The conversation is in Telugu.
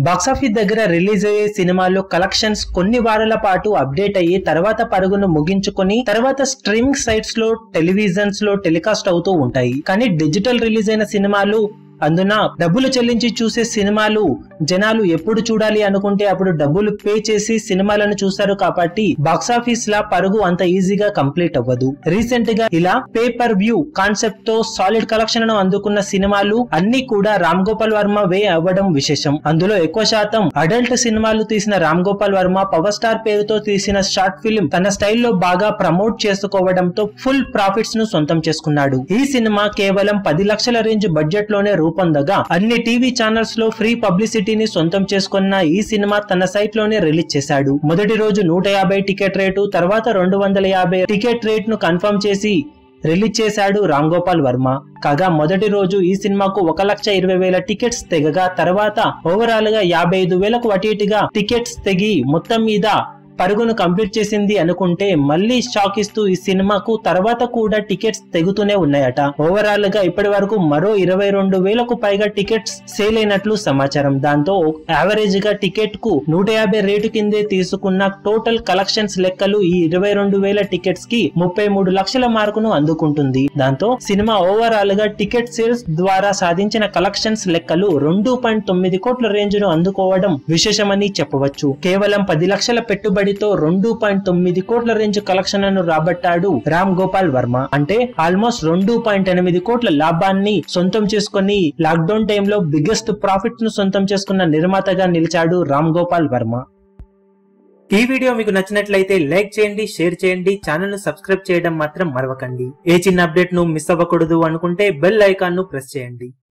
బాక్సాఫీస్ దగ్గర రిలీజ్ అయ్యే సినిమాల్లో కలెక్షన్స్ కొన్ని వారాల పాటు అప్డేట్ అయ్యి తర్వాత పరుగును ముగించుకొని తర్వాత స్ట్రీమింగ్ సైట్స్ లో టెలివిజన్స్ లో టెలికాస్ట్ అవుతూ ఉంటాయి కానీ డిజిటల్ రిలీజ్ అయిన సినిమాలు అందున డబ్బులు చెల్లించి చూసే సినిమాలు జనాలు ఎప్పుడు చూడాలి అనుకుంటే అప్పుడు డబ్బులు పే చేసి సినిమాలను చూస్తారు కాబట్టి బాక్సాఫీస్ లా పరుగు అంత ఈజీగా కంప్లీట్ అవ్వదు రీసెంట్ గా ఇలా పేపర్ వ్యూ కాన్సెప్ట్ తో సాలిడ్ కలెక్షన్ ను అందుకున్న సినిమాలు అన్ని కూడా రామ్ గోపాల్ వర్మ వే అవ్వడం విశేషం అందులో ఎక్కువ శాతం అడల్ట్ సినిమాలు తీసిన రామ్ గోపాల్ వర్మ పవర్ స్టార్ పేరుతో తీసిన షార్ట్ ఫిల్మ్ తన స్టైల్లో బాగా ప్రమోట్ చేసుకోవడంతో ఫుల్ ప్రాఫిట్స్ ను సొంతం చేసుకున్నాడు ఈ సినిమా కేవలం పది లక్షల రేంజ్ బడ్జెట్ లోనే రూపొందగా అన్ని టీవీ ఛానల్స్ లో ఫ్రీ పబ్లిసిటీని సొంతం చేసుకున్న ఈ సినిమా తన సైట్ లోనే రిలీజ్ చేశాడు మొదటి రోజు నూట యాభై టికెట్ రేటు తర్వాత రెండు వందల యాభై టికెట్ రేట్ ను కన్ఫర్మ్ చేసి రిలీజ్ చేశాడు రామ్ గోపాల్ వర్మ కాగా మొదటి రోజు ఈ సినిమాకు ఒక లక్ష ఇరవై వేల టికెట్స్ తెగగా తర్వాత ఓవరాల్ గా యాభై ఐదు వేలకు అటు ఇటుగా టికెట్స్ తెగి మొత్తం మీద పరుగును కంప్లీట్ చేసింది అనుకుంటే మళ్ళీ షాక్ ఇస్తూ ఈ సినిమాకు తర్వాత కూడా టికెట్స్ తెగుతూనే ఉన్నాయట ఓవరాల్ గా ఇప్పటి వరకు మరో ఇరవై రెండు వేలకు పైగా టికెట్స్ సేల్ అయినట్లు సమాచారం దాంతో యావరేజ్ గా టికెట్ కు నూట యాభై రేటు కిందే తీసుకున్న టోటల్ కలెక్షన్స్ లెక్కలు ఈ ఇరవై రెండు వేల టికెట్స్ కి ముప్పై మూడు లక్షల మార్కును అందుకుంటుంది దాంతో సినిమా ఓవరాల్ గా టికెట్ సేల్స్ ద్వారా సాధించిన కలెక్షన్స్ లెక్కలు రెండు పాయింట్ తొమ్మిది కోట్ల రేంజ్ ను అందుకోవడం విశేషమని చెప్పవచ్చు కేవలం పది లక్షల పెట్టుబడితో రెండు పాయింట్ తొమ్మిది కోట్ల రేంజ్ కలెక్షన్ ను రాబట్టాడు రామ్ గోపాల్ వర్మ అంటే ఆల్మోస్ట్ రెండు పాయింట్ ఎనిమిది కోట్ల లాభాన్ని సొంతం చేసుకుని లాక్డౌన్ టైంలో బిగ్గెస్ట్ ప్రాఫిట్ ను సొంతం చేసుకున్న నిర్మాతగా నిలిచాడు రామ్ గోపాల్ వర్మ ఈ వీడియో మీకు నచ్చినట్లయితే లైక్ చేయండి షేర్ చేయండి ఛానల్ ను సబ్స్క్రైబ్ చేయడం మాత్రం మరవకండి ఏ చిన్న అప్డేట్ ను మిస్ అవ్వకూడదు అనుకుంటే బెల్ ఐకాన్ ను ప్రెస్ చేయండి